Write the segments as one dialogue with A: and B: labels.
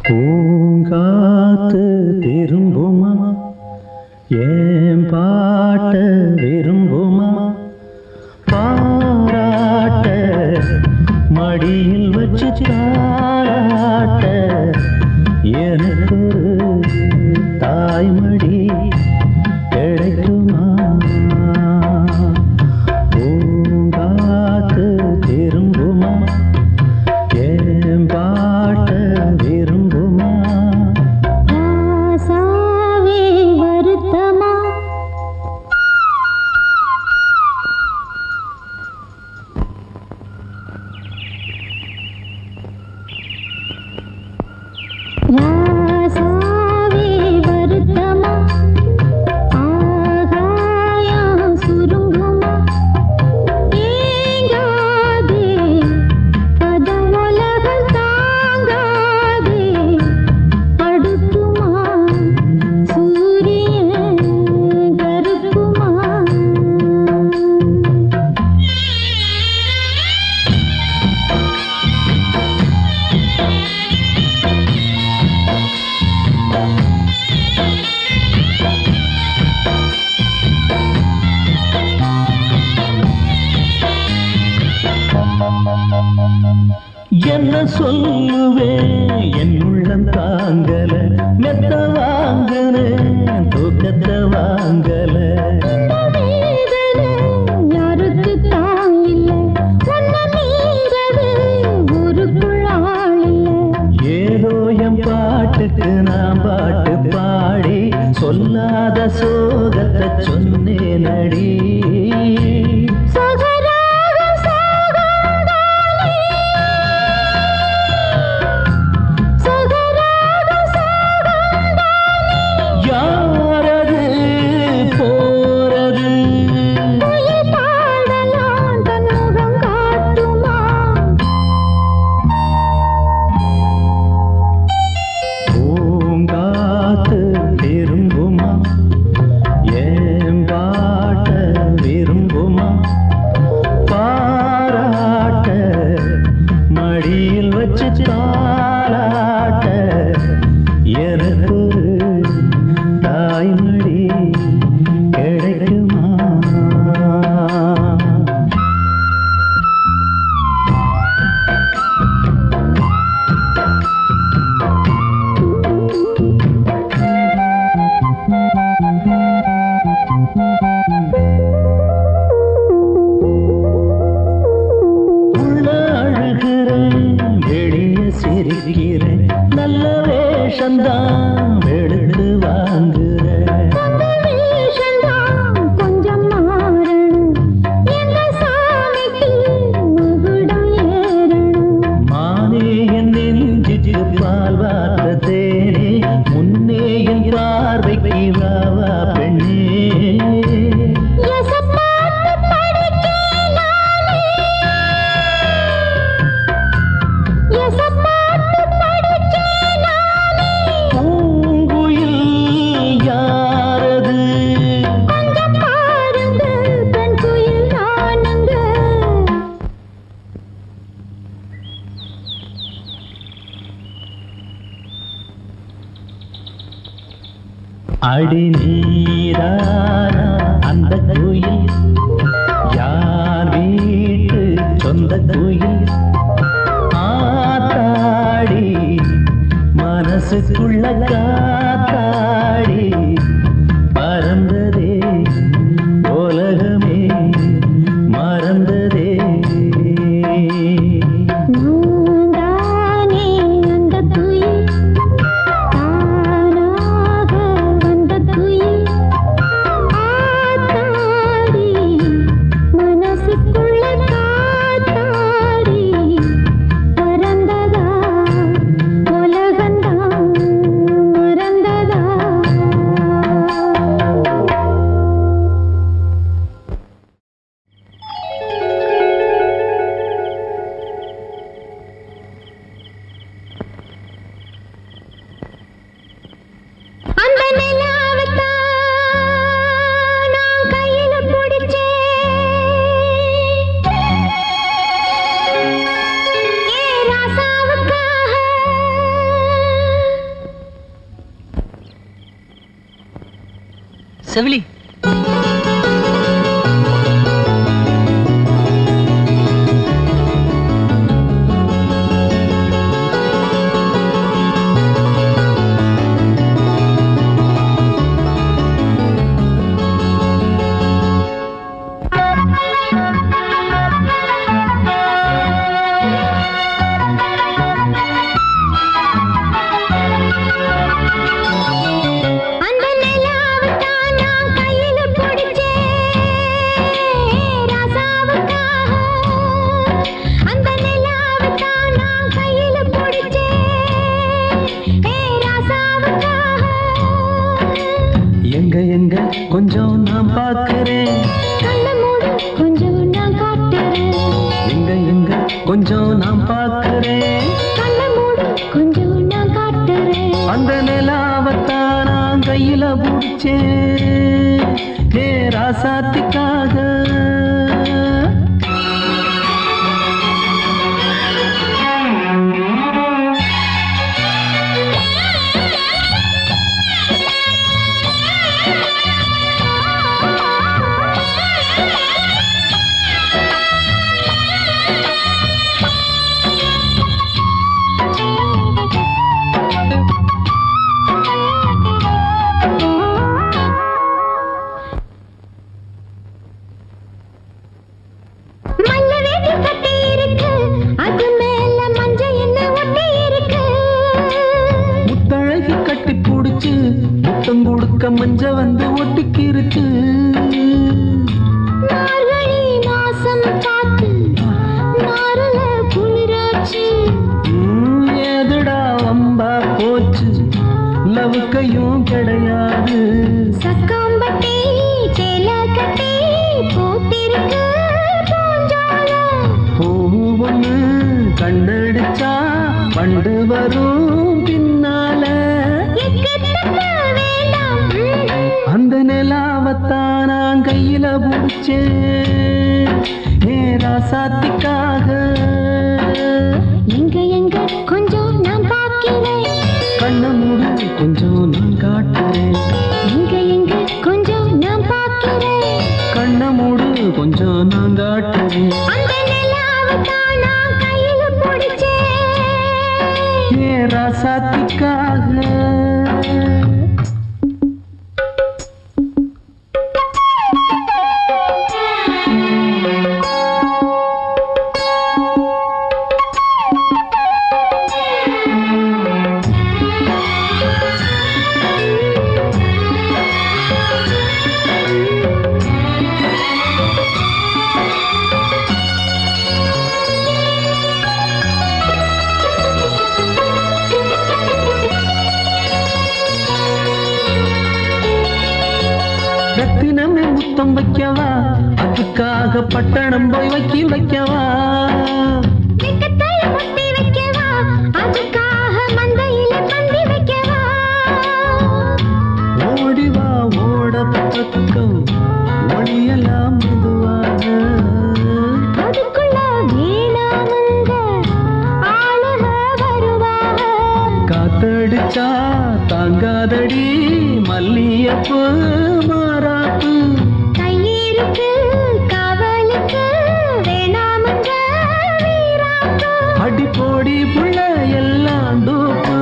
A: பூங்காத்து திரும்புமா ஏன் பாட்ட விரும்புமா பாராட்ட மடியில் வச்சு தாராட்ட எனக்கு ஒரு தாய்மடி கிடைக்குமா பூங்காத்து திரும்புமா ஏன் பாட்ட விரும்புமா
B: ராசாவே வருத்தமா ராசாவே வருத்தமா ஆகாயம் சுருங்குமா ஏங்காதே பதவுலகம் தாங்காதே அடுக்குமா சூரியன் கருக்குமா
A: என்ன சொல்லுவேன் என் உள்ளம் தாங்கல மெத்த வாங்கல தூக்கத்தை வாங்கல
B: வேதனை யாருக்கு தாங்கில்ல உன்னை மீறவே ஊருக்குள் ஆள் இல்ல
A: ஏதோ என் பாட்டுக்கு நான் பாட்டு பாடி சொல்லாத சோகத்தை சொன்னேன் அடி
B: சகராகம் சாகாதானே சகராகம் சாகாதானே
A: யாரது போறது
B: உயிர் பாடலாம் தன் முகம் காட்டுமா
A: பூங்காத்து திரும்புமா ஏன் பாட்ட விரும்புமா பாராட்ட மடியில் வச்சு தாராட்ட எனக்கு ஒரு தாய்மடி கிடைக்குமா உள்ள அழுகிறேன் வெளிய சிரிக்கிறேன் நல்ல வேஷந்தான் எடுத்து வாங்குறேன்
B: அந்த வேஷந்தான் கொஞ்சம் மாறணும் எந்த சாமிக்கு மகுடம் ஏறணும்
A: மானே என் நெஞ்சுக்கு பால் வார்த்த தேனே முன்னே என் பார்வைக்கு வாவா பெண்ணே
B: எசப்பாட்டு படிக்கேன் நானே. எசப்பாட்டு படிக்கேன் நானே.
A: பூங்குயில் யாரது
B: கொஞ்சம் பாருங்க, பெண் குயில் நானுங்க.
A: அடி நீரானா அந்த குயில் யார் வீட்டு சொந்த குயில் ஆத்தாடி மனசுக்குள்ள காத்தாடி பறந்ததே உலகமே மறந்ததே
B: நான் தானே அந்த குயில், தானாக வந்த குயில். ஆத்தாடி, மனசுக்குள்ள காத்தாடி பறந்ததா உலகந்தான் மறந்ததா
C: செவிலி
B: அந்த நிலாவைத்தான் நான் கையில பிடிச்சேன் ராசாவுக்காக அந்த நிலாவைத்தான் நான் கையில பிடிச்சேன் ஏ ராசாவுக்காக
A: எங்க எங்க கொஞ்சம் நான் பார்க்கிறேன்
B: கண்ண மூடு கொஞ்சம் நான் காட்டுறேன்
A: எங்க எங்க கொஞ்சம் நான் பார்க்கிறேன்
B: கண்ண மூடு கொஞ்சம் நான் காட்டுறேன்
A: அந்த நிலாவத்தான் நான் கையில பிடிச்சேன் ஏ ராசாத்திக்காக
B: மல்ல வேட்டி கட்டி இருக்கு அது மேல மஞ்சள் என்ன ஒட்டி இருக்கு
A: முத்தழகி கட்டி புடிச்சு முத்தம் கொடுக்க மஞ்ச வந்து ஒட்டிக்கிருச்சு
B: மார்கழி மாசம் காத்து மாறல குளிராச்சு
A: ம், ஏதுடா வம்பா போச்சு லவுக்கையும் கிடையாது
B: சக்காம்பட்டி சேல கட்டி போத்திருக்கு பூஞ்சாலம்
A: பூ ஒண்ணு கண்ணடிச்சா பண்டு வரும் பின்னால
B: எக்கத்தக்க வேண்டாம் ம்ம்.
A: அந்த நிலாவத்தான் நான் கையில பிடிச்சேன் ஏ ராசாத்திக்காக
B: எங்க எங்க கொஞ்சம் நான் பார்க்கிறேன்
A: கண்ண மூடு கொஞ்சம் நான் காட்டுறேன்
B: எங்க எங்க கொஞ்சம் நான் பார்க்கிறேன்
A: கண்ண மூடு கொஞ்சம் நான் காட்டுறேன்
B: அந்த நிலாவைத்தான் நான் கையில பிடிச்சேன்
A: ஏ ராசாத்திக்காக ரத்தினமே முத்தம் வைக்கவா அதுக்காக பட்டணம் போய் வக்கீல் வைக்கவா
B: வெக்கத்தைய முட்டி வைக்கவா அதுக்காக மந்தையில பந்தி வைக்கவா
A: ஓடிவா ஓட பக்கம் ஒளியெல்லாம் மெதுவாக
B: அதுக்குள்ள வேணாமங்க ஆளுக வருவாங்க
A: காத்தடிச்சா தாங்காதடி மல்லியப்பு மாறாப்பு
B: கையிருக்கு காவலுக்கு வேணாமங்க வீராப்பு
A: அடி போடி புள்ள எல்லாம் தூப்பு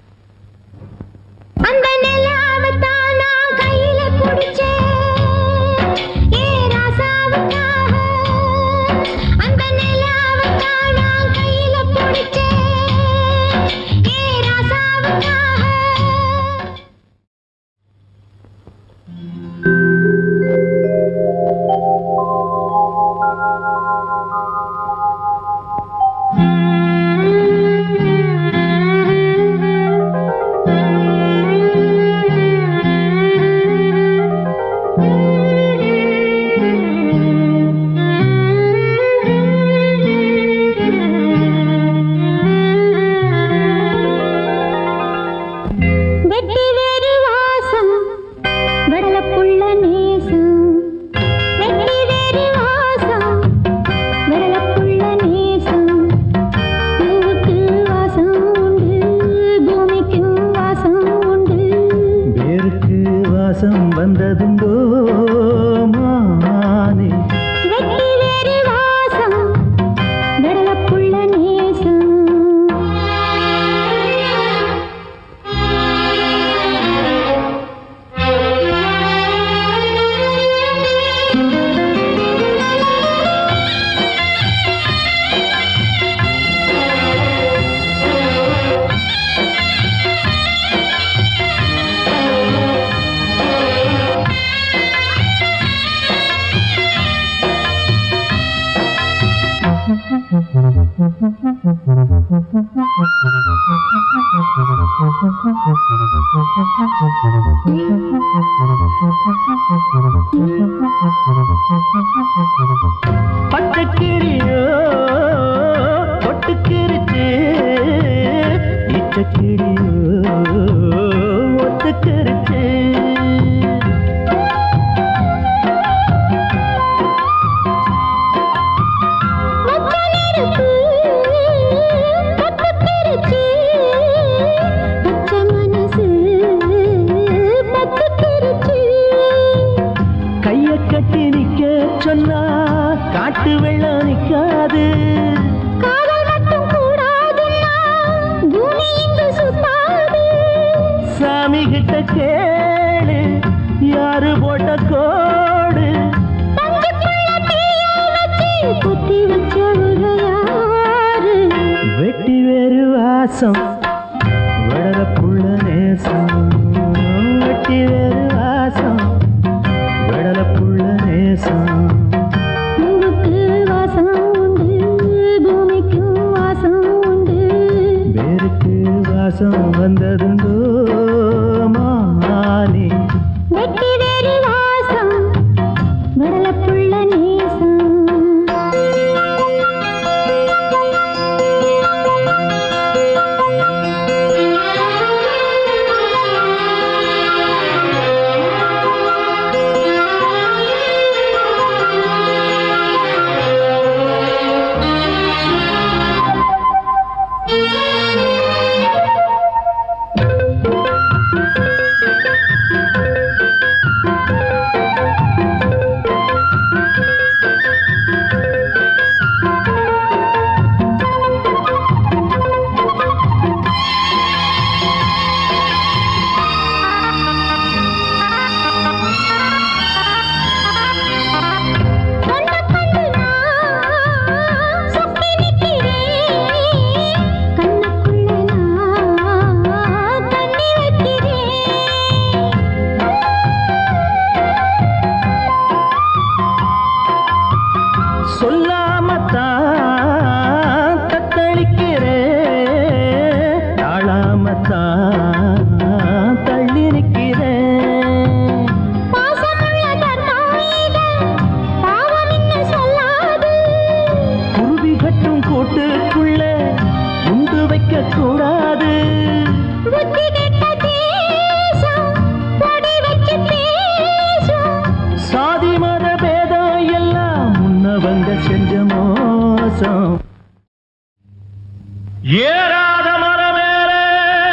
B: அந்த நிலாவைத்தான் நான் கையில பிடிச்சேன் ஏ ராசாவுக்காக அந்த நிலாவைத்தான் நான் கையில பிடிச்சேன் ஏ ராசாவுக்காக
A: பச்சைக்கிளியோ ஒட்டுக்கிருச்சு இச்சக்கிளியோ ஒத்துக்கிருச்சு
B: மச்சனருக்கு பத்துக்கிருச்சு பச்சை மனசு பத்துக்கிருச்சு
A: கைய கட்டி நிக்க சொன்னா காட்டு வெள்ளம் நிக்காது
B: காதல் மட்டும் கூடாதுன்னா பூமி இங்கு சுத்தாது
A: சாமி கிட்ட கேளு யாரு போட்ட கோடு
B: பஞ்சுக்குள்ள தீயை வச்சு குத்தி வச்சவங்க யாரு
A: வெட்டி வேறு வாசம் வளர புள்ள நேசம் வெட்டி வேறு வாசம் வளர புள்ள நேசம்
B: பூவுக்கு வாசம் உண்டு பூமிக்கும் வாசம் உண்டு
A: வேருக்கு வாசம் வந்ததுண்டோ மானே
B: வெட்டி வேறு வாசம் வடலப்புள்ள நேசம் கண்ண கண்டு நான் சொக்கி நிற்கிறேன் கண்ணுக்குள்ள நான் தண்ணி வைக்கிறேன்
A: சொல்லாமத்தான் தத்தளிக்கிறேன் தாழாமத்தான் தள்ளி நிற்கிறேன்
B: பாசமுள்ள தர்மாயுதம் பாவம் என்ன சொல்லாது
A: குருவி கட்டும் கூட்டுக்குள்ள உண்டு வைக்க கூடாது
B: புத்தி கெட்ட தேசம் பொடி வச்சு பேசும்
A: சாதி மத பேதம் எல்லாம் முன்னவங்க செஞ்ச மோசம் ஏறாத மரமேலே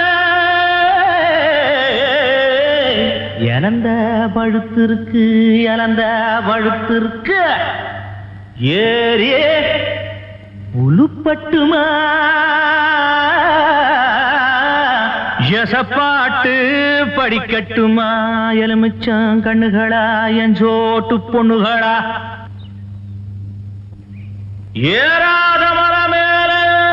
A: இழந்த பழுத்திருக்கு இழந்த பழுத்திருக்கு ஏறி உளுப்பட்டுமா எசப்பாட்டு படிக்கட்டுமா எலுமிச்சம் கண்ணுகளா என் சோட்டு பொண்ணுகளா ஏறாத மரமேலே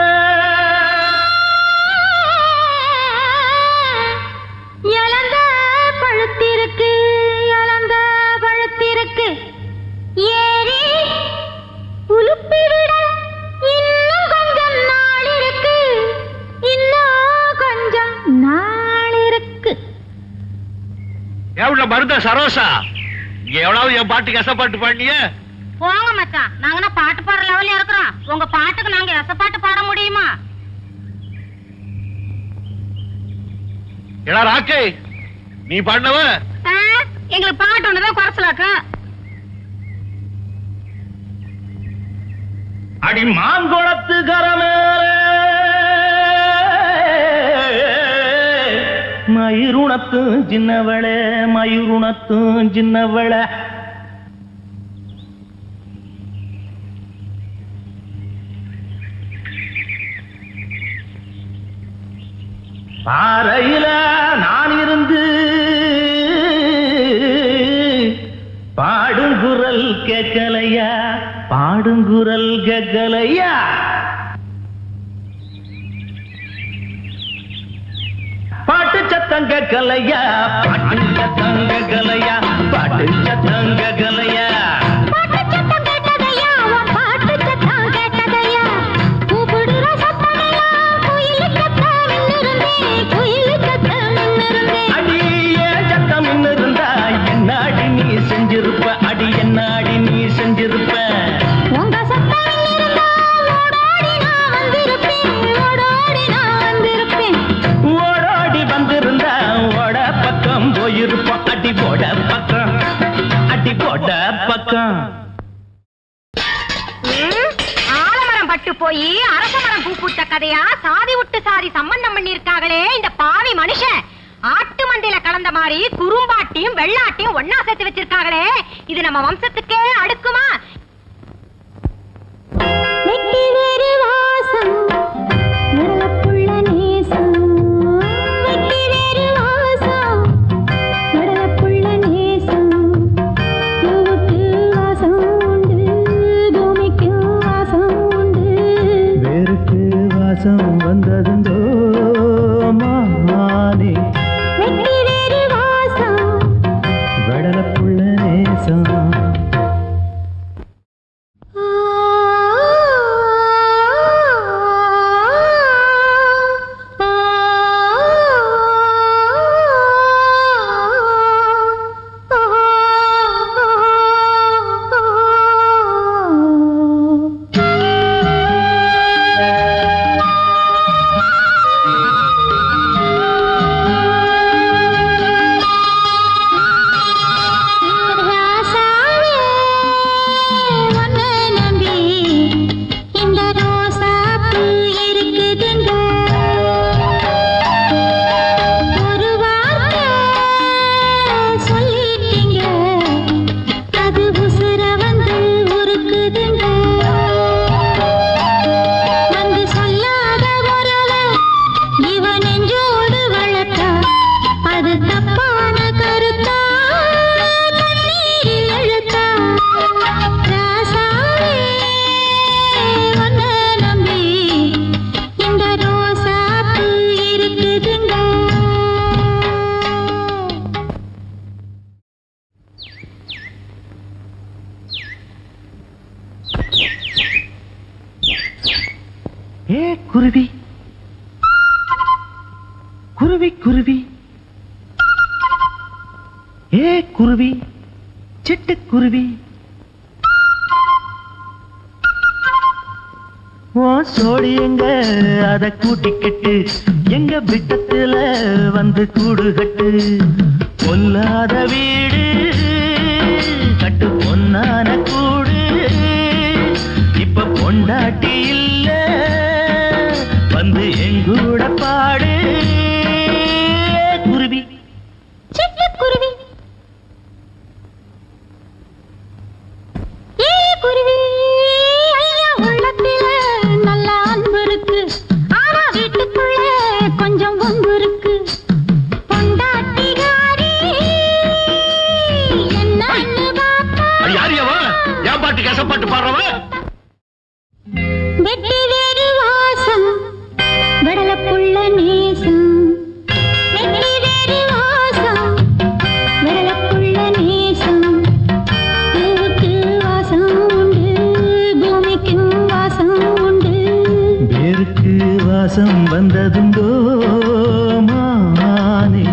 B: இழந்த பழுத்திருக்கு இழந்த பழுத்திருக்கு ஏறி உலுப்பி விட இன்னும் கொஞ்சம் நாள் இருக்கு இன்னும் கொஞ்சம் நாள் இருக்கு
C: எவ்வளவு மருந்த சரோசா இங்க எவ்வளவு என் பாட்டுக்கு எசப்பாட்டு பாடினிய
B: போங்க மச்சான் நாங்க என்ன பாட்டு பாடுற லெவல்ல இருக்கிறோம் உங்க பாட்டுக்கு நாங்க எச பாட்டு பாட முடியுமா
C: ஏடா ராக்கே நீ பாடினவ
B: எங்களுக்கு பாட்டு ஒண்ணுதான் குறைச்சலாக்கா
A: அடி மாங்குளத்து கரமேலே மயிருணத்தும் சின்னவளே மயிருணத்தும் சின்னவளே பாறையில நான் இருந்து பாடுங்குரல் கேட்கலையா பாடுங்குரல் கேட்கலையா பாட்டு சத்தம் கேட்கலையா பாட்டு சத்தம் கேட்கலையா பாட்டு சத்தம் கேட்கலையா
B: பாட்டு சத்தம் கேட்டதையா உன் பாட்டு சத்தம் கேட்டதையா கூப்பிடுற சத்தமே போய் அரச மரம் பூ பூத்த கதையா சாதி விட்டு சாதி சம்பந்தம் பண்ணிருக்காங்களே இந்த பாவி மனுஷன் ஆட்டு மந்தையில கலந்த மாதிரி குறும்பாட்டியும் வெள்ளாட்டியும் ஒன்னா சேர்த்து வச்சிருக்காங்களே இது நம்ம வம்சத்துக்கே அடுக்குமா
D: வெட்டி வேறு வாசம் விடலப்புள்ள நேசம் வெட்டி வேறு வாசம் விடலப்புள்ள நேசம் பூவுக்கு வாசம் உண்டு பூமிக்கு வாசம் உண்டு
A: வேருக்கு வாசம் வந்ததுண்டோ மானே
D: வெட்டி வேறு வாசம்
A: வடலப்புள்ள நேசம்
D: ராசாவே உன்னை நம்பி இந்த ரோசாப்பூ இருக்குதுங்க ஒரு வார்த்தை சொல்லிட்டீங்க அது உசுர வந்து உருக்குதுங்க வந்து சொல்லாத உறவை இவன் நெஞ்சோடு வளர்த்தா அது தப்பான கருத்தா கண்ணீரில் எழுத்தா ராசாவே உன்னை நம்பி இந்த ரோசாப்பூ இருக்குதுங்க
A: ஏ குருவி குருவி குருவி ஏ குருவி சிட்டுக்குருவி ஓ சோடி எங்க அத கூட்டிக்கிட்டு எங்க விட்டத்துல வந்து கூடு கட்டு பொல்லாத வீடு கட்டு பொன்னான கூடு இப்ப பொண்டாட்டி இல்ல வந்து எங்கூட பாடு குருவி
D: சிட்டுக்குருவி ஏ குருவி ஐயா உள்ளத்தில நல்ல அன்பு இருக்கு ஆனா வீட்டுக்குள்ள கொஞ்சம் வம்பு இருக்கு பொண்டாட்டிகாரி என்னன்னு பாப்பா
C: அது யாரு அவன் என் பாட்டுக்கு எசப்பாட்டு பாடுறவன்
D: வெட்டி வேறு வாசம் விடலப்புள்ள நேசம் வெட்டி வேறு வாசம் விடலப்புள்ள நேசம் பூவுக்கு வாசம் உண்டு பூமிக்கு வாசம் உண்டு
A: வேருக்கு வாசம் வந்ததுண்டோ மானே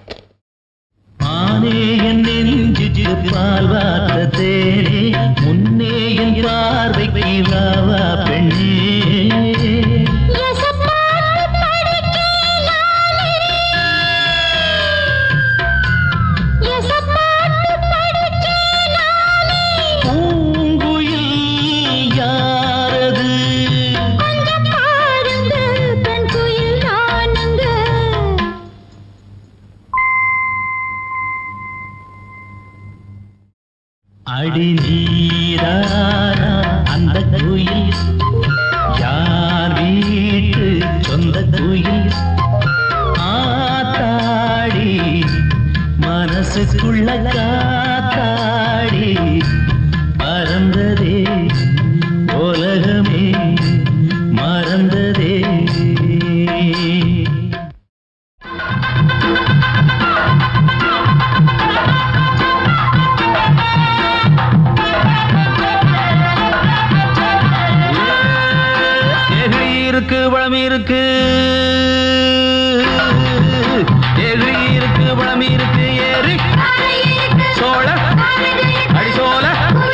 A: மானே என் நெஞ்சு பால் வார்த்த தேனே முன்னே என் பார்வைக்கு வாவா பெண்ணே
D: எசப்பாட்டு படிக்கலாலே எசப்பாட்டு படிக்கலாலே
A: பூங்குயில் யாரது
D: கொஞ்சம் பாருங்க பெண் குயில் நானுங்க
A: அடி நீரானா அந்த குயில் யார் வீட்டு சொந்த குயில் ஆத்தாடி மனசுக்குள்ள காத்தாடி பறந்ததே உலகமே மறந்ததே எகிரி இருக்கு பழம் இருக்கு எகிரி இருக்கு பழம் இருக்கு ஏறி சோழ அடி சோழ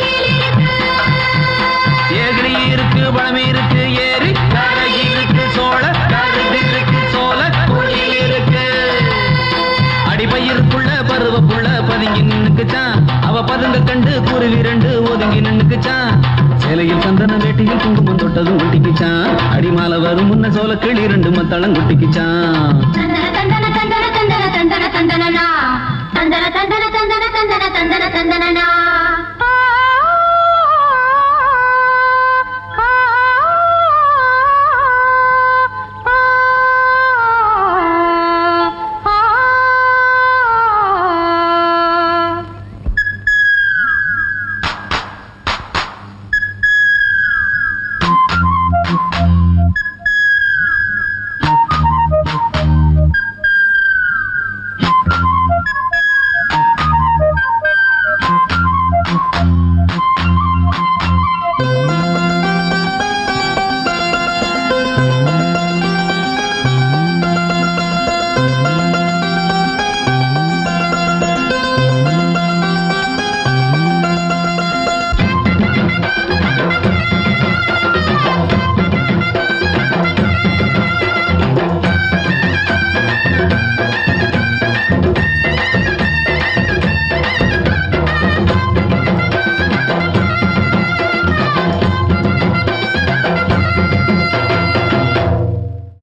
A: எகிரி இருக்கு பழம் இருக்கு ஏறி கரை இருக்கு சோழ கருது இருக்கு சோழ குயில் இருக்கு அடிப்பயிருக்குள்ள பருவப்புள்ள பதுங்கி நின்னுக்குச்சான் அவ பதுங்க கண்டு குருவி ரெண்டு ஒதுங்கி நின்னுக்குச்சான்
E: சேலையில் சந்தன வேட்டியில் குங்குமம் தொட்டதும் ஒட்டிக்கிச்சான் அடிமால வரும் முன்ன சோல கிளி ரெண்டு மத்தளம் கொட்டிக்கிச்சான்
D: தந்தன தந்தன தந்தன தந்தன தந்தன தந்தனனா தந்தன தந்தன தந்தன தந்தன தந்தன தந்தனனா